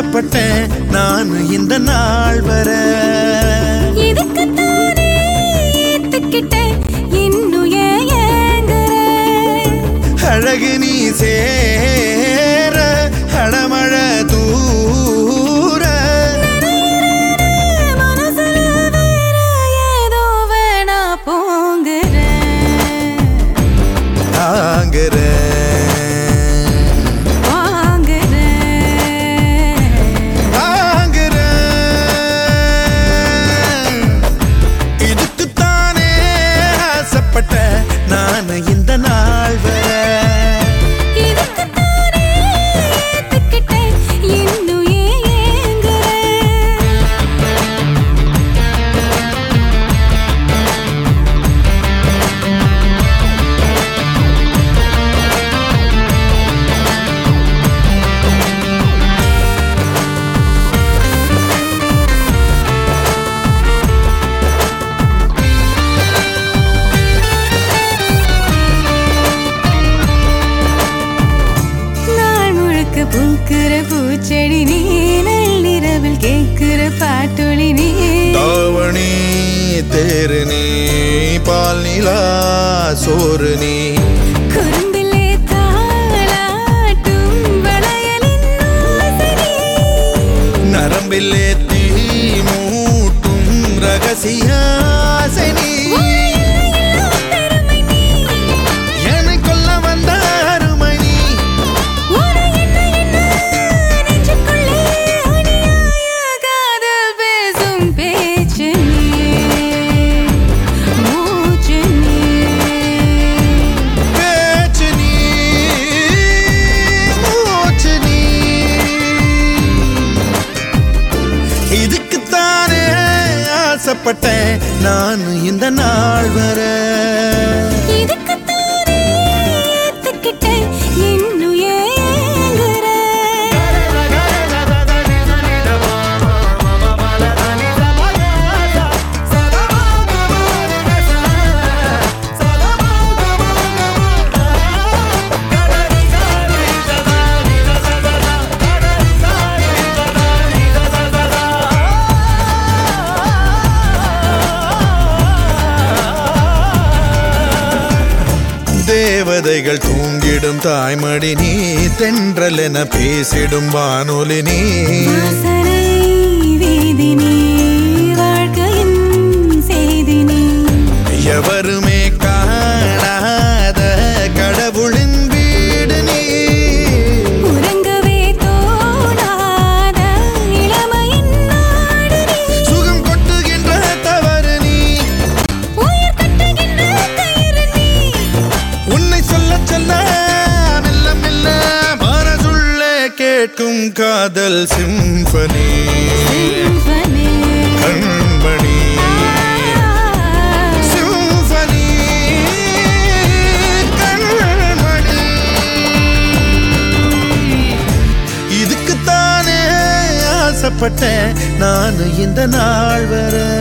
ஆசைப்பட்டேன் நான் இந்த நாள் வர இதுக்குத்தானே ஏத்துக்கிட்டேன் இன்னும் ஏன் ஏங்குற? அழகு நீ சேர அடமழ தூர மனசுல வேற ஏதோ வேணா போங்குற. ஆங்குற வாங்குற. ஆங்குற இதுக்குத்தானே ஆசைப்பட்டேன் நான் இந்த நாள் வர இதுக்குத்தானே ஏத்துக்கிட்டேன் இன்னும் ஏன் ஏங்குற? நாள் முழுக்க பூக்கிற பூச்செடி நீ நள்ளிரவில் கேட்கிற பாட்டொளி நீ தாவணி தேரு நீ பால் நிலா சோறு நீ குறும்பிலே தாளாட்டும் வளையலின் ஓசை நீ. நரம்பிலே தீ மூட்டும் ரகசிய ஆசை நீ எல்லாம் பெருமை நீ. என்னை கொல்ல வந்த அருமை நீ உன என்ன என்ன நெஞ்சுக்குள்ளே அநியாய காதல் பேசும் பேச்சு நீ. மூச்சு நீ. பேச்சு நீ மூச்சு நீ இதுக்குத்தானே ஆசைப்பட்டேன் நான் இந்த நாள் வர இதுக்குத்தானே ஏத்துக்கிட்டேன் இன்னும் ஏங்குற? தேவதைகள் தூங்கிடும் தாய்மடி நீ தென்றல் என பேசிடும் வானொலி நீ வாசனை வீதி நீ, வாழ்க்கையின் செய்தி நீ. எவருமே காணாத கடவுளின் வீடு நீ உறங்கவே தோணாத இளமையின் நாடு நீ. சுகம் கொட்டுகின்ற தவறு நீ உயிர் கட்டுகின்ற கயிறு நீ. உன்னை சொல்ல சொல்ல மெல்ல மெல்ல மனதுள்ளே கேட்கும் காதல் சிம்பனி சிம்பனி. கண்மணி சிம்பனி கண்மணி இதுக்குத்தானே ஆசைப்பட்டேன் நான் இந்த நாள் வர